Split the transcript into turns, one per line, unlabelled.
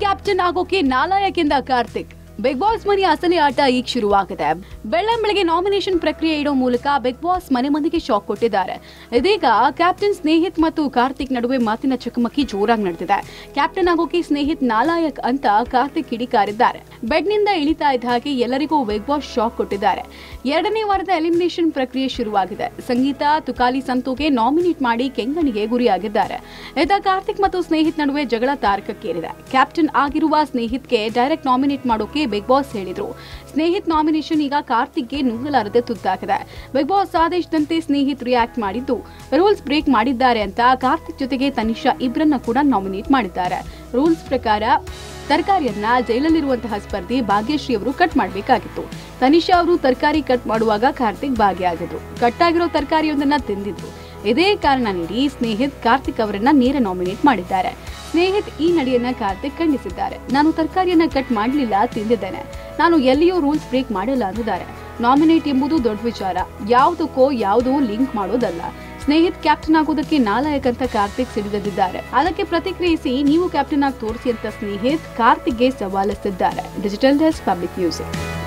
captain ಆಗೋಕೆ ನಾಲಾಯಕ್ಕಿಂದ Karthik big boss ಮನೆ ಅಸಲಿ ಆಟ ಈಗ ಶುರುವಾಗಿದೆ ಬೆಳ್ಳಂಬೆಳಗ್ಗೆ ನಾಮಿನೇಷನ್ ಪ್ರಕ್ರಿಯೆ ಇಡೋ ಮೂಲಕ ಬಿಗ್ ಬಾಸ್ ಮನೆ ಮಂದಿಗೆ ಶಾಕ್ ಕೊಟ್ಟಿದ್ದಾರೆ ಇದೀಗ ಕ್ಯಾಪ್ಟನ್ ಸ್ನೇಹಿತ್ ಮತ್ತು ಕಾರ್ತಿಕ್ ನಡುವೆ ಮಾತಿನ ಚಕಮಕಿ ಜೋರಾಗಿ ನಡೆದಿದೆ ಕ್ಯಾಪ್ಟನ್ ಆಗೋಕೆ ಸ್ನೇಹಿತ್ ನಾಲಾಯಕ್ ಅಂತ ಕಾರ್ತಿಕ್ ಕಿಡಿಕಾರಿದ್ದಾರೆ ಬೆಡ್ನಿಂದ ಇಳಿತಾ ಇದ್ದ ಹಾಗೆ ಎಲ್ಲರಿಗೂ ಬಿಗ್ ಬಾಸ್ ಶಾಕ್ ಕೊಟ್ಟಿದ್ದಾರೆ ಎರಡನೇ ವಾರದ ಎಲಿಮಿನೇಷನ್ ಪ್ರಕ್ರಿಯೆ ಶುರುವಾಗಿದೆ ಸಂಗೀತ ತುಕಾಲಿ ಸಂತೋಗೆ ನಾಮಿನೇಟ್ ಮಾಡಿ ಕೆಂಗಣಿಗೆ ಗುರಿಯಾಗಿದ್ದಾರೆ ಇದ ಕಾರ್ತಿಕ್ ಮತ್ತು ಸ್ನೇಹಿತ್ ನಡುವೆ ಜಗಳ ತಾರಕಕ್ಕೇರಿದೆ ಕ್ಯಾಪ್ಟನ್ ಆಗಿರುವ ಸ್ನೇಹಿತ್ಗೆ ಡೈರೆಕ್ಟ್ ನಾಮಿನೇಟ್ ಮಾಡೋಕೆ ಬಿಗ್ ಬಾಸ್ ಹೇಳಿದ್ರು ಸ್ನೇಹಿತ್ ನಾಮಿನೇಷನ್ ಈಗ ಕಾರ್ತಿಕ್ಗೆ ನುಂಗಲಾರದೆ ತುತ್ತಾಗಿದೆ ಬಿಗ್ ಬಾಸ್ ಆದೇಶದಂತೆ ಸ್ನೇಹಿತ್ ರಿಯಾಕ್ಟ್ ಮಾಡಿದ್ದು ರೂಲ್ಸ್ ಬ್ರೇಕ್ ಮಾಡಿದ್ದಾರೆ ಅಂತ ಕಾರ್ತಿಕ್ ಜೊತೆಗೆ ತನಿಷಾ ಇಬ್ಬರನ್ನ ಕೂಡ ನಾಮಿನೇಟ್ ಮಾಡಿದ್ದಾರೆ ರೂಲ್ಸ್ ಪ್ರಕಾರ ತರಕಾರಿಯನ್ನ ಜೈಲಲ್ಲಿರುವಂತಹ ಸ್ಪರ್ಧಿ ಭಾಗ್ಯಶ್ರೀ ಅವರು ಕಟ್ ಮಾಡಬೇಕಾಗಿತ್ತು ತನಿಷಾ ಅವರು ತರಕಾರಿ ಕಟ್ ಮಾಡುವಾಗ ಕಾರ್ತಿಕ್ ಭಾಗಿಯಾಗಿದ್ರು ಕಟ್ ಆಗಿರೋ ತರಕಾರಿಯೊಂದನ್ನ ತಿಂದಿದ್ರು ಇದೇ ಕಾರಣ ನೀಡಿ ಸ್ನೇಹಿತ್ ಕಾರ್ತಿಕ್ ಅವರನ್ನ ನೇರ ನಾಮಿನೇಟ್ ಮಾಡಿದ್ದಾರೆ ಸ್ನೇಹಿತ್ ಈ ನಡೆಯನ್ನ ಕಾರ್ತಿಕ್ ಖಂಡಿಸಿದ್ದಾರೆ ನಾನು ತರಕಾರಿಯನ್ನ ಕಟ್ ಮಾಡಲಿಲ್ಲ ತಿಂದಿದ್ದೇನೆ ನಾನು ಎಲ್ಲಿಯೂ ರೂಲ್ಸ್ ಬ್ರೇಕ್ ಮಾಡಿಲ್ಲ ಅಂದಿದ್ದಾರೆ ನಾಮಿನೇಟ್ ಎಂಬುದು ದೊಡ್ಡ ವಿಚಾರ ಯಾವುದಕ್ಕೋ ಯಾವುದೋ ಲಿಂಕ್ ಮಾಡೋದಲ್ಲ ಸ್ನೇಹಿತ್ ಕ್ಯಾಪ್ಟನ್ ಆಗೋದಕ್ಕೆ ನಾಲಾಯಕ್ ಅಂತ ಕಾರ್ತಿಕ್ ಸಿಡಿದಿದ್ದಾರೆ ಅದಕ್ಕೆ ಪ್ರತಿಕ್ರಿಯಿಸಿ ನೀವು ಕ್ಯಾಪ್ಟನ್ ಆಗಿ ತೋರಿಸಿ ಅಂತ ಸ್ನೇಹಿತ್ ಕಾರ್ತಿಕ್ಗೆ ಸವಾಲಿಸಿದ್ದಾರೆ ಡಿಜಿಟಲ್ ಡೆಸ್ಕ್ ಪಬ್ಲಿಕ್ ಮ್ಯೂಸಿಕ್